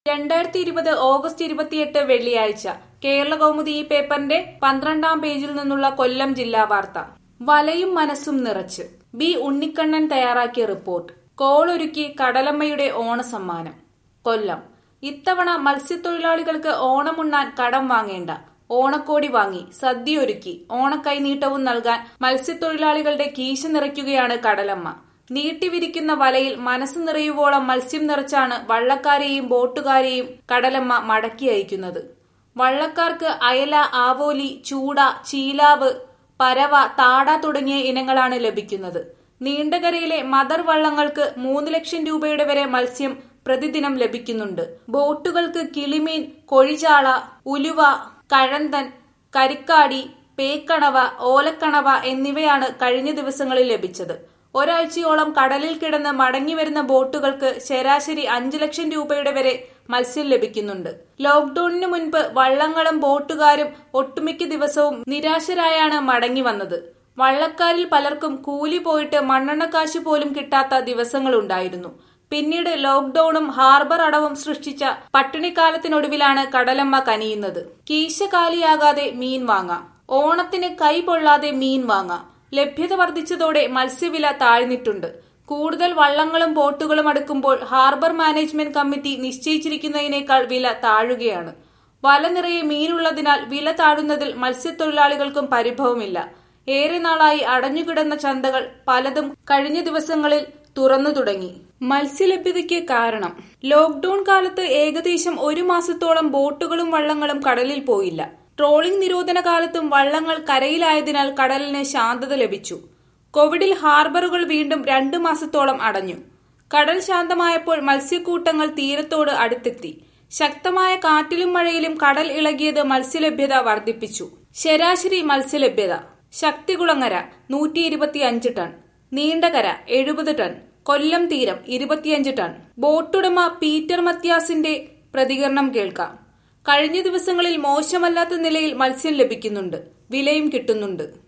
രണ്ടായിരത്തി ഇരുപത് ഓഗസ്റ്റ് ഇരുപത്തിയെട്ട് വെള്ളിയാഴ്ച കേരള കൗമുദി ഈ പേപ്പറിന്റെ പന്ത്രണ്ടാം പേജിൽ നിന്നുള്ള കൊല്ലം ജില്ലാ വാർത്ത വലയും മനസ്സും നിറച്ച് ബി ഉണ്ണിക്കണ്ണൻ തയ്യാറാക്കിയ റിപ്പോർട്ട് കോളൊരുക്കി കടലമ്മയുടെ ഓണസമ്മാനം കൊല്ലം ഇത്തവണ മത്സ്യത്തൊഴിലാളികൾക്ക് ഓണമുണ്ണാൻ കടം വാങ്ങേണ്ട ഓണക്കോടി വാങ്ങി സദ്യയൊരുക്കി ഓണക്കൈനീട്ടവും നൽകാൻ മത്സ്യത്തൊഴിലാളികളുടെ കീശ നിറയ്ക്കുകയാണ് കടലമ്മ നീട്ടിവിരിക്കുന്ന വലയിൽ മനസ്സ് നിറയുവോളം മത്സ്യം നിറച്ചാണ് വള്ളക്കാരെയും ബോട്ടുകാരെയും കടലമ്മ മടക്കി അയക്കുന്നത് വള്ളക്കാർക്ക് അയല ആവോലി ചൂട ചീലാവ് പരവ താട തുടങ്ങിയ ഇനങ്ങളാണ് ലഭിക്കുന്നത് നീണ്ടകരയിലെ മദർ വള്ളങ്ങൾക്ക് മൂന്ന് ലക്ഷം രൂപയുടെ വരെ മത്സ്യം പ്രതിദിനം ലഭിക്കുന്നുണ്ട് ബോട്ടുകൾക്ക് കിളിമീൻ കൊഴിചാള ഉലുവ കഴന്തൻ കരിക്കാടി പേക്കണവ ഓലക്കണവ എന്നിവയാണ് കഴിഞ്ഞ ദിവസങ്ങളിൽ ലഭിച്ചത് ഒരാഴ്ചയോളം കടലിൽ കിടന്ന് മടങ്ങിവരുന്ന ബോട്ടുകൾക്ക് ശരാശരി അഞ്ചു ലക്ഷം രൂപയുടെ വരെ മത്സ്യം ലഭിക്കുന്നുണ്ട് ലോക്ഡൌണിന് മുൻപ് വള്ളങ്ങളും ബോട്ടുകാരും ഒട്ടുമിക്ക ദിവസവും നിരാശരായാണ് മടങ്ങി വന്നത് വള്ളക്കാരിൽ പലർക്കും കൂലി പോയിട്ട് മണ്ണെണ്ണക്കാശ് പോലും കിട്ടാത്ത ദിവസങ്ങളുണ്ടായിരുന്നു പിന്നീട് ലോക്ഡൌണും ഹാർബർ അടവും സൃഷ്ടിച്ച പട്ടിണിക്കാലത്തിനൊടുവിലാണ് കടലമ്മ കനിയുന്നത് കീശ കാലിയാകാതെ മീൻ വാങ്ങാം ഓണത്തിന് കൈ പൊള്ളാതെ മീൻ വാങ്ങാം ലഭ്യത വർദ്ധിച്ചതോടെ മത്സ്യവില താഴ്ന്നിട്ടുണ്ട് കൂടുതൽ വള്ളങ്ങളും ബോട്ടുകളും അടുക്കുമ്പോൾ ഹാർബർ മാനേജ്മെന്റ് കമ്മിറ്റി നിശ്ചയിച്ചിരിക്കുന്നതിനേക്കാൾ വില താഴുകയാണ് വല നിറയെ മീനുള്ളതിനാൽ വില താഴുന്നതിൽ മത്സ്യത്തൊഴിലാളികൾക്കും പരിഭവമില്ല ഏറെ നാളായി അടഞ്ഞുകിടന്ന ചന്തകൾ പലതും കഴിഞ്ഞ ദിവസങ്ങളിൽ തുറന്നു തുടങ്ങി മത്സ്യലഭ്യതയ്ക്ക് കാരണം ലോക്ഡൌൺ കാലത്ത് ഏകദേശം ഒരു മാസത്തോളം ബോട്ടുകളും വള്ളങ്ങളും കടലിൽ പോയില്ല ട്രോളിംഗ് നിരോധന കാലത്തും വള്ളങ്ങൾ കരയിലായതിനാൽ കടലിന് ശാന്തത ലഭിച്ചു കോവിഡിൽ ഹാർബറുകൾ വീണ്ടും രണ്ടു മാസത്തോളം അടഞ്ഞു കടൽ ശാന്തമായപ്പോൾ മത്സ്യക്കൂട്ടങ്ങൾ തീരത്തോട് അടുത്തെത്തി ശക്തമായ കാറ്റിലും മഴയിലും കടൽ ഇളകിയത് മത്സ്യലഭ്യത വർദ്ധിപ്പിച്ചു ശരാശരി മത്സ്യലഭ്യത ശക്തികുളങ്ങര നൂറ്റി ഇരുപത്തിയഞ്ച് ടൺ നീണ്ടകര എഴുപത് ടൺ കൊല്ലം തീരം ഇരുപത്തിയഞ്ച് ടൺ ബോട്ടുടമ പീറ്റർ മത്യാസിന്റെ പ്രതികരണം കേൾക്കാം കഴിഞ്ഞ ദിവസങ്ങളിൽ മോശമല്ലാത്ത നിലയിൽ മത്സ്യം ലഭിക്കുന്നുണ്ട് വിലയും കിട്ടുന്നുണ്ട്